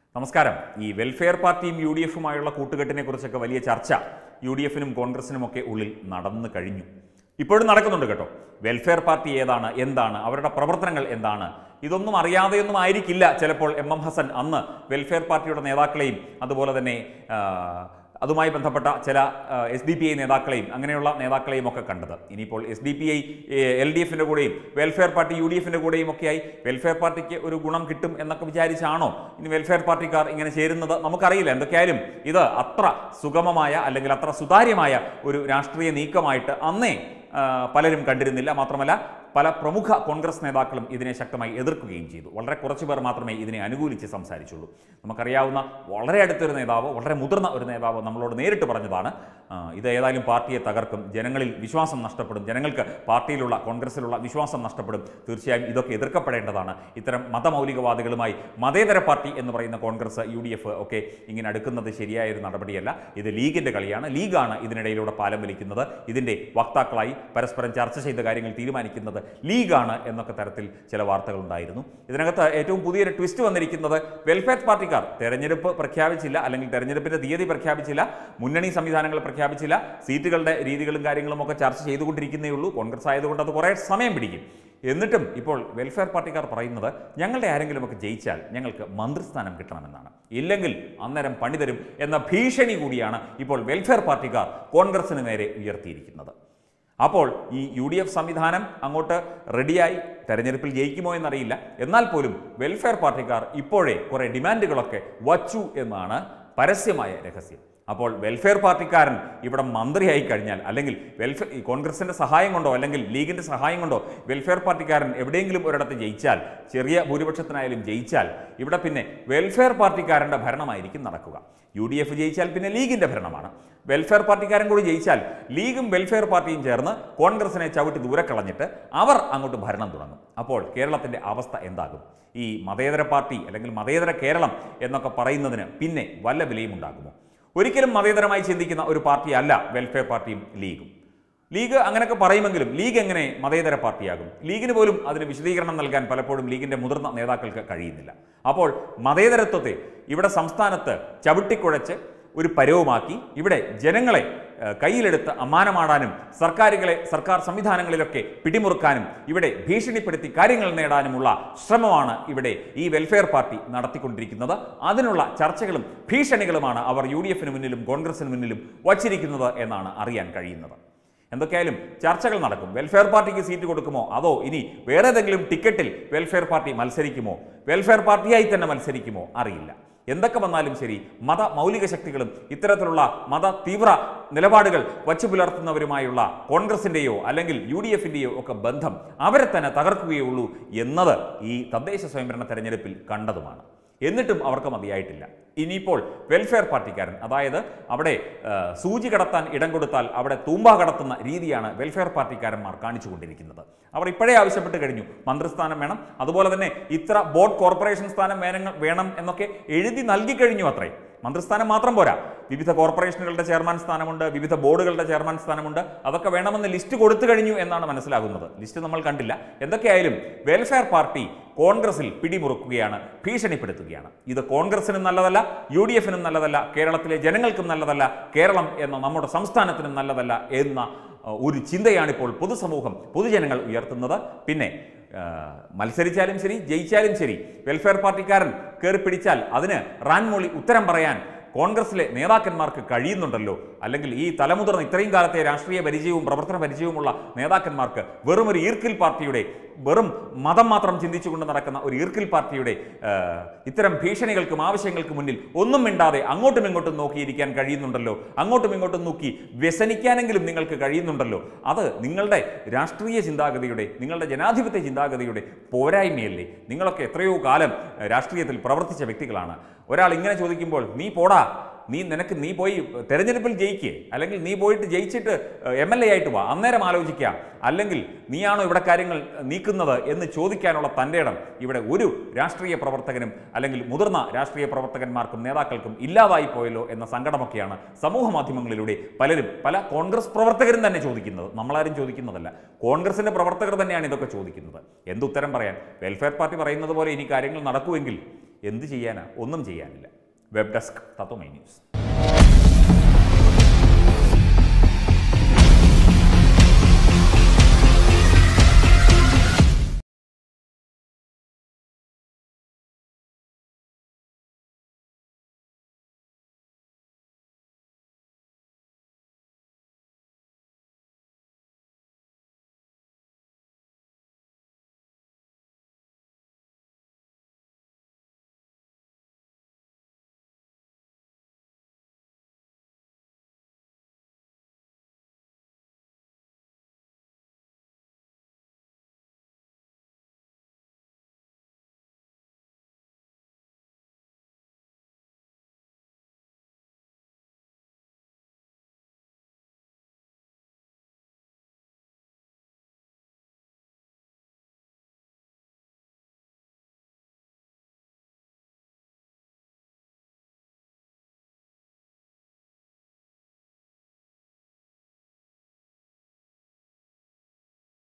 നമസ്കാരം ഈ വെൽഫെയർ പാർട്ടിയും യു ഡി എഫുമായുള്ള കൂട്ടുകെട്ടിനെ കുറിച്ചൊക്കെ വലിയ ചർച്ച യു ഡി എഫിനും കോൺഗ്രസിനും ഒക്കെ ഉള്ളിൽ നടന്നു കഴിഞ്ഞു ഇപ്പോഴും നടക്കുന്നുണ്ട് കേട്ടോ വെൽഫെയർ പാർട്ടി ഏതാണ് എന്താണ് അവരുടെ പ്രവർത്തനങ്ങൾ എന്താണ് ഇതൊന്നും അറിയാതെയൊന്നും ആയിരിക്കില്ല ചിലപ്പോൾ എം എം ഹസൻ അന്ന് വെൽഫെയർ പാർട്ടിയുടെ നേതാക്കളെയും അതുപോലെ തന്നെ ആ, അതുമായി ബന്ധപ്പെട്ട ചില എസ് ഡി പി ഐ നേതാക്കളെയും അങ്ങനെയുള്ള നേതാക്കളെയും ഒക്കെ കണ്ടത് ഇനിയിപ്പോൾ S D P I L D എഫിൻ്റെ കൂടെയും വെൽഫെയർ പാർട്ടി യു ഡി എഫിൻ്റെ കൂടെയും ഒക്കെയായി വെൽഫെയർ പാർട്ടിക്ക് ഒരു ഗുണം കിട്ടും എന്നൊക്കെ വിചാരിച്ചാണോ ഇനി വെൽഫെയർ പാർട്ടിക്കാർ ഇങ്ങനെ ചേരുന്നത് നമുക്കറിയില്ല എന്തൊക്കെയായാലും ഇത് അത്ര സുഗമമായ അല്ലെങ്കിൽ അത്ര സുതാര്യമായ ഒരു രാഷ്ട്രീയ നീക്കമായിട്ട് അന്നേ ആ, പലരും കണ്ടിരുന്നില്ല മാത്രമല്ല പല പ്രമുഖ കോൺഗ്രസ് നേതാക്കളും ഇതിനെ ശക്തമായി എതിർക്കുകയും ചെയ്തു വളരെ കുറച്ച് പേർ മാത്രമേ ഇതിനെ അനുകൂലിച്ച് സംസാരിച്ചുള്ളൂ നമുക്കറിയാവുന്ന വളരെ അടുത്തൊരു നേതാവ് വളരെ മുതിർന്ന ഒരു നേതാവ് നമ്മളോട് നേരിട്ട് പറഞ്ഞതാണ് ആ, ഇത് ഏതായാലും പാർട്ടിയെ തകർക്കും ജനങ്ങളിൽ വിശ്വാസം നഷ്ടപ്പെടും ജനങ്ങൾക്ക് പാർട്ടിയിലുള്ള കോൺഗ്രസിലുള്ള വിശ്വാസം നഷ്ടപ്പെടും തീർച്ചയായും ഇതൊക്കെ എതിർക്കപ്പെടേണ്ടതാണ് ഇത്തരം മതമൗലികവാദികളുമായി മതേതര പാർട്ടി എന്ന് പറയുന്ന കോൺഗ്രസ് യു ഡി എഫ് ഒക്കെ ഇങ്ങനെ അടുക്കുന്നത് ശരിയായ ഒരു നടപടിയല്ല ഇത് ലീഗിൻ്റെ കളിയാണ് ലീഗാണ് ഇതിനിടയിലൂടെ പാലം വലിക്കുന്നത് ഇതിൻ്റെ വക്താക്കളായി പരസ്പരം ചർച്ച ചെയ്ത കാര്യങ്ങൾ തീരുമാനിക്കുന്നത് ലീഗാണ് എന്നൊക്കെ തരത്തിൽ ചില വാർത്തകൾ ഉണ്ടായിരുന്നു ഇതിനകത്ത് ഏറ്റവും പുതിയൊരു ട്വിസ്റ്റ് വന്നിരിക്കുന്നത് വെൽഫെയർ പാർട്ടിക്കാർ തെരഞ്ഞെടുപ്പ് പ്രഖ്യാപിച്ചില്ല അല്ലെങ്കിൽ തെരഞ്ഞെടുപ്പിന്റെ തീയതി പ്രഖ്യാപിച്ചില്ല മുന്നണി സംവിധാനങ്ങൾ പ്രഖ്യാപിച്ചില്ല സീറ്റുകളുടെ രീതികളും കാര്യങ്ങളും ഒക്കെ ചർച്ച ചെയ്തുകൊണ്ടിരിക്കുന്നേ ഉള്ളൂ കോൺഗ്രസ് ആയതുകൊണ്ട് അത് കുറേ സമയം പിടിക്കും എന്നിട്ടും ഇപ്പോൾ വെൽഫെയർ പാർട്ടിക്കാർ പറയുന്നത് ഞങ്ങളുടെ ആരെങ്കിലുമൊക്കെ ജയിച്ചാൽ ഞങ്ങൾക്ക് മന്ത്രിസ്ഥാനം കിട്ടണമെന്നാണ് ഇല്ലെങ്കിൽ അന്നേരം പണി തരും എന്ന ഭീഷണി കൂടിയാണ് ഇപ്പോൾ വെൽഫെയർ പാർട്ടിക്കാർ കോൺഗ്രസിന് നേരെ ഉയർത്തിയിരിക്കുന്നത് അപ്പോൾ ഈ യു ഡി എഫ് സംവിധാനം അങ്ങോട്ട് റെഡിയായി തെരഞ്ഞെടുപ്പിൽ ജയിക്കുമോ എന്നറിയില്ല എന്നാൽ പോലും വെൽഫെയർ പാർട്ടിക്കാർ ഇപ്പോഴേ കുറേ ഡിമാൻഡുകളൊക്കെ വച്ചു എന്നാണ് പരസ്യമായ രഹസ്യം അപ്പോൾ വെൽഫെയർ പാർട്ടിക്കാരൻ ഇവിടെ മന്ത്രിയായി കഴിഞ്ഞാൽ അല്ലെങ്കിൽ വെൽഫെയർ ഈ കോൺഗ്രസിന്റെ സഹായം കൊണ്ടോ അല്ലെങ്കിൽ ലീഗിന്റെ സഹായം കൊണ്ടോ വെൽഫെയർ പാർട്ടിക്കാരൻ എവിടെയെങ്കിലും ഒരിടത്ത് ജയിച്ചാൽ ചെറിയ ഭൂരിപക്ഷത്തിനായാലും ജയിച്ചാൽ ഇവിടെ പിന്നെ വെൽഫെയർ പാർട്ടിക്കാരൻ്റെ ഭരണമായിരിക്കും നടക്കുക യു ഡി എഫ് ജയിച്ചാൽ പിന്നെ ലീഗിന്റെ ഭരണമാണ് വെൽഫെയർ പാർട്ടിക്കാരൻ കൂടി ജയിച്ചാൽ ലീഗും വെൽഫെയർ പാർട്ടിയും ചേർന്ന് കോൺഗ്രസിനെ ചവിട്ടി ദൂരെ കളഞ്ഞിട്ട് അവർ അങ്ങോട്ട് ഭരണം തുടങ്ങും അപ്പോൾ കേരളത്തിന്റെ അവസ്ഥ എന്താകും ഈ മതേതര പാർട്ടി അല്ലെങ്കിൽ മതേതര കേരളം എന്നൊക്കെ പറയുന്നതിന് പിന്നെ വല്ല വിലയും ഉണ്ടാകുമോ ഒരിക്കലും മതേതരമായി ചിന്തിക്കുന്ന ഒരു പാർട്ടിയല്ല വെൽഫെയർ പാർട്ടിയും ലീഗും ലീഗ് അങ്ങനെയൊക്കെ പറയുമെങ്കിലും ലീഗ് എങ്ങനെ മതേതര പാർട്ടിയാകും ലീഗിന് പോലും അതിന് വിശദീകരണം നൽകാൻ പലപ്പോഴും ലീഗിന്റെ മുതിർന്ന നേതാക്കൾക്ക് കഴിയുന്നില്ല അപ്പോൾ മതേതരത്വത്തെ ഇവിടെ സംസ്ഥാനത്ത് ചവിട്ടിക്കുഴച്ച് ഒരു പരവുമാക്കി ഇവിടെ ജനങ്ങളെ ഏഹ്, കയ്യിലെടുത്ത് അമ്മാനമാടാനും സർക്കാരുകളെ സർക്കാർ സംവിധാനങ്ങളിലൊക്കെ പിടിമുറുക്കാനും ഇവിടെ ഭീഷണിപ്പെടുത്തി കാര്യങ്ങൾ നേടാനുമുള്ള ശ്രമമാണ് ഇവിടെ ഈ വെൽഫെയർ പാർട്ടി നടത്തിക്കൊണ്ടിരിക്കുന്നത് അതിനുള്ള ചർച്ചകളും ഭീഷണികളുമാണ് അവർ യു ഡി എഫിന് മുന്നിലും കോൺഗ്രസിന് മുന്നിലും വച്ചിരിക്കുന്നത് എന്നാണ് അറിയാൻ കഴിയുന്നത് എന്തൊക്കെയായാലും ചർച്ചകൾ നടക്കും വെൽഫെയർ പാർട്ടിക്ക് സീറ്റ് കൊടുക്കുമോ അതോ ഇനി വേറെ ഏതെങ്കിലും ടിക്കറ്റിൽ വെൽഫെയർ പാർട്ടി മത്സരിക്കുമോ വെൽഫെയർ പാർട്ടിയായി തന്നെ മത്സരിക്കുമോ അറിയില്ല എന്തൊക്കെ വന്നാലും ശരി മത മൗലിക ശക്തികളും ഇത്തരത്തിലുള്ള മത തീവ്ര നിലപാടുകൾ വച്ചു പുലർത്തുന്നവരുമായുള്ള കോൺഗ്രസിൻ്റെയോ അല്ലെങ്കിൽ യു ഡി എഫിൻ്റെയോ ഒക്കെ ബന്ധം അവരെ തന്നെ തകർക്കുകയുള്ളൂ എന്നത് ഈ തദ്ദേശ സ്വയംഭരണ തെരഞ്ഞെടുപ്പിൽ കണ്ടതുമാണ് എന്നിട്ടും അവർക്ക് മതിയായിട്ടില്ല ഇനിയിപ്പോൾ വെൽഫെയർ പാർട്ടിക്കാരൻ അതായത് അവിടെ ആ, സൂചി കടത്താൻ ഇടം കൊടുത്താൽ അവിടെ തൂമ്പ കടത്തുന്ന രീതിയാണ് വെൽഫെയർ പാർട്ടിക്കാരന്മാർ കാണിച്ചുകൊണ്ടിരിക്കുന്നത് അവർ ഇപ്പോഴേ ആവശ്യപ്പെട്ട് കഴിഞ്ഞു മന്ത്രിസ്ഥാനം വേണം അതുപോലെ തന്നെ ഇത്ര ബോർഡ് കോർപ്പറേഷൻ സ്ഥാനം വേണം വേണം എന്നൊക്കെ എഴുതി നൽകി കഴിഞ്ഞു അത്രേ മന്ത്രിസ്ഥാനം മാത്രം പോരാ വിവിധ കോർപ്പറേഷനുകളുടെ ചെയർമാൻ സ്ഥാനമുണ്ട് വിവിധ ബോർഡുകളുടെ ചെയർമാൻ സ്ഥാനമുണ്ട് അതൊക്കെ വേണമെന്ന് ലിസ്റ്റ് കൊടുത്തു കഴിഞ്ഞു എന്നാണ് മനസ്സിലാകുന്നത് ലിസ്റ്റ് നമ്മൾ കണ്ടില്ല എന്തൊക്കെയായാലും വെൽഫെയർ പാർട്ടി കോൺഗ്രസിൽ പിടിമുറുക്കുകയാണ് ഭീഷണിപ്പെടുത്തുകയാണ് ഇത് കോൺഗ്രസിനും നല്ലതല്ല യു ഡി എഫിനും നല്ലതല്ല കേരളത്തിലെ ജനങ്ങൾക്കും നല്ലതല്ല കേരളം എന്ന നമ്മുടെ സംസ്ഥാനത്തിനും നല്ലതല്ല എന്ന അഹ്, ഒരു ചിന്തയാണിപ്പോൾ പൊതുസമൂഹം പൊതുജനങ്ങൾ ഉയർത്തുന്നത് പിന്നെ ആ, മത്സരിച്ചാലും ശരി ജയിച്ചാലും ശരി വെൽഫെയർ പാർട്ടിക്കാരൻ കയറി പിടിച്ചാൽ അതിന് റാൻമോളി ഉത്തരം പറയാൻ കോൺഗ്രസിലെ നേതാക്കന്മാർക്ക് കഴിയുന്നുണ്ടല്ലോ അല്ലെങ്കിൽ ഈ തലമുതിർന്ന ഇത്രയും കാലത്തെ രാഷ്ട്രീയ പരിചയവും പ്രവർത്തന പരിചയവുമുള്ള നേതാക്കന്മാർക്ക് വെറും ഒരു ഈർക്കിൽ പാർട്ടിയുടെ വെറും മതം മാത്രം ചിന്തിച്ചുകൊണ്ട് നടക്കുന്ന ഒരു ഈർക്കിൽ പാർട്ടിയുടെ ആ, ഇത്തരം ഭീഷണികൾക്കും ആവശ്യങ്ങൾക്കും മുന്നിൽ ഒന്നും മിണ്ടാതെ അങ്ങോട്ടും ഇങ്ങോട്ടും നോക്കിയിരിക്കാൻ കഴിയുന്നുണ്ടല്ലോ അങ്ങോട്ടും ഇങ്ങോട്ടും നോക്കി വ്യസനിക്കാനെങ്കിലും നിങ്ങൾക്ക് കഴിയുന്നുണ്ടല്ലോ അത് നിങ്ങളുടെ രാഷ്ട്രീയ ചിന്താഗതിയുടെ നിങ്ങളുടെ ജനാധിപത്യ ചിന്താഗതിയുടെ പോരായ്മയല്ലേ നിങ്ങളൊക്കെ എത്രയോ കാലം ആ, രാഷ്ട്രീയത്തിൽ പ്രവർത്തിച്ച വ്യക്തികളാണ് ഒരാൾ ഇങ്ങനെ ചോദിക്കുമ്പോൾ നീ പോടാ നീ നിനക്ക് നീ പോയി തെരഞ്ഞെടുപ്പിൽ ജയിക്കേ അല്ലെങ്കിൽ നീ പോയിട്ട് ജയിച്ചിട്ട് എം എൽ എ ആയിട്ട് വാ അന്നേരം ആലോചിക്കാം അല്ലെങ്കിൽ നീയാണോ ഇവിടെ കാര്യങ്ങൾ നീക്കുന്നത് എന്ന് ചോദിക്കാനുള്ള തൻ്റെ ഇടം ഇവിടെ ഒരു രാഷ്ട്രീയ പ്രവർത്തകനും അല്ലെങ്കിൽ മുതിർന്ന രാഷ്ട്രീയ പ്രവർത്തകന്മാർക്കും നേതാക്കൾക്കും ഇല്ലാതായി പോയല്ലോ എന്ന സങ്കടമൊക്കെയാണ് സമൂഹ മാധ്യമങ്ങളിലൂടെ പലരും പല കോൺഗ്രസ് പ്രവർത്തകരും തന്നെ ചോദിക്കുന്നത് നമ്മളാരും ചോദിക്കുന്നതല്ല കോൺഗ്രസിന്റെ പ്രവർത്തകർ തന്നെയാണ് ഇതൊക്കെ ചോദിക്കുന്നത് എന്തുത്തരം പറയാൻ വെൽഫെയർ പാർട്ടി പറയുന്നത് പോലെ ഇനി കാര്യങ്ങൾ നടക്കുമെങ്കിൽ എന്ത് ചെയ്യാനാ ഒന്നും ചെയ്യാനില്ല വെബ് ഡെസ്ക് തത്വമൈ ന്യൂസ്